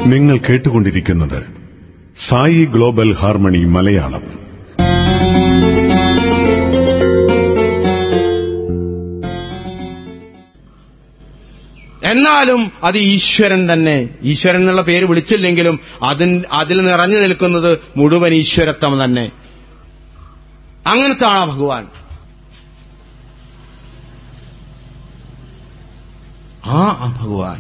നിങ്ങൾ കേട്ടുകൊണ്ടിരിക്കുന്നത് Sai global harmony Malayalam എന്നാലും അത് ഈശ്വരൻ തന്നെ ഈശ്വരൻ എന്നുള്ള പേര് വിളിച്ചില്ലെങ്കിലും അതിൻ അതിൽ നിറഞ്ഞു നിൽക്കുന്നത് മുഴുവൻ ഈശ്വരത്വം തന്നെ അങ്ങനത്തെ ആണ് ഭഗവാൻ ആ ആ ഭഗവാൻ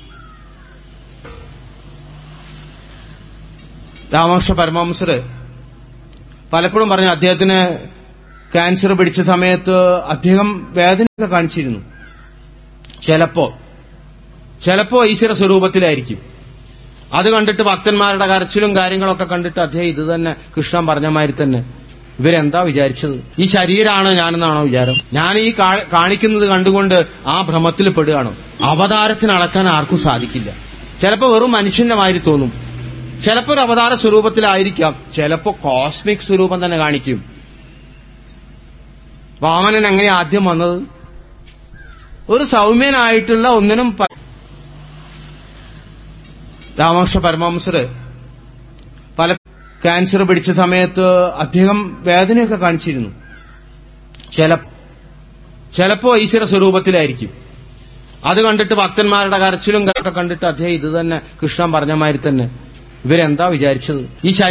രാമകൃഷ്ണ പരമഹംസർ പലപ്പോഴും പറഞ്ഞു അദ്ദേഹത്തിന് ക്യാൻസർ പിടിച്ച സമയത്ത് അദ്ദേഹം വേദനയൊക്കെ കാണിച്ചിരുന്നു ചിലപ്പോ ചിലപ്പോ ഈശ്വര സ്വരൂപത്തിലായിരിക്കും അത് കണ്ടിട്ട് ഭക്തന്മാരുടെ കരച്ചിലും കാര്യങ്ങളൊക്കെ കണ്ടിട്ട് അദ്ദേഹം ഇത് തന്നെ കൃഷ്ണൻ പറഞ്ഞ മാതിരി തന്നെ ഇവരെന്താ വിചാരിച്ചത് ഈ ശരീരമാണ് ഞാനെന്നാണോ വിചാരം ഞാൻ ഈ കാ- കാണിക്കുന്നത് കണ്ടുകൊണ്ട് ആ ഭ്രമത്തിൽ പെടുകയാണോ അവതാരത്തിന് അളക്കാൻ ആർക്കും സാധിക്കില്ല ചിലപ്പോ വെറും മനുഷ്യന്റെ മാതിരി തോന്നും ചിലപ്പോ ഒരു അവതാര സ്വരൂപത്തിലായിരിക്കാം ചിലപ്പോ കോസ്മിക് സ്വരൂപം തന്നെ കാണിക്കും വാമനൻ എങ്ങനെ ആദ്യം വന്നത് ഒരു സൗമ്യനായിട്ടുള്ള ഒന്നിനും പ- രാമകൃഷ്ണ പരമഹംസർ പല ക്യാൻസർ പിടിച്ച സമയത്ത് അദ്ദേഹം വേദനയൊക്കെ കാണിച്ചിരുന്നു ചില ചിലപ്പോ ഈശ്വര സ്വരൂപത്തിലായിരിക്കും അത് കണ്ടിട്ട് ഭക്തന്മാരുടെ കരച്ചിലും ഒക്കെ കണ്ടിട്ട് അദ്ദേഹം ഇത് തന്നെ കൃഷ്ണൻ പറഞ്ഞ മാതിരി തന്നെ ഇവരെന്താ വിചാരിച്ചത് ഈ ശരീരം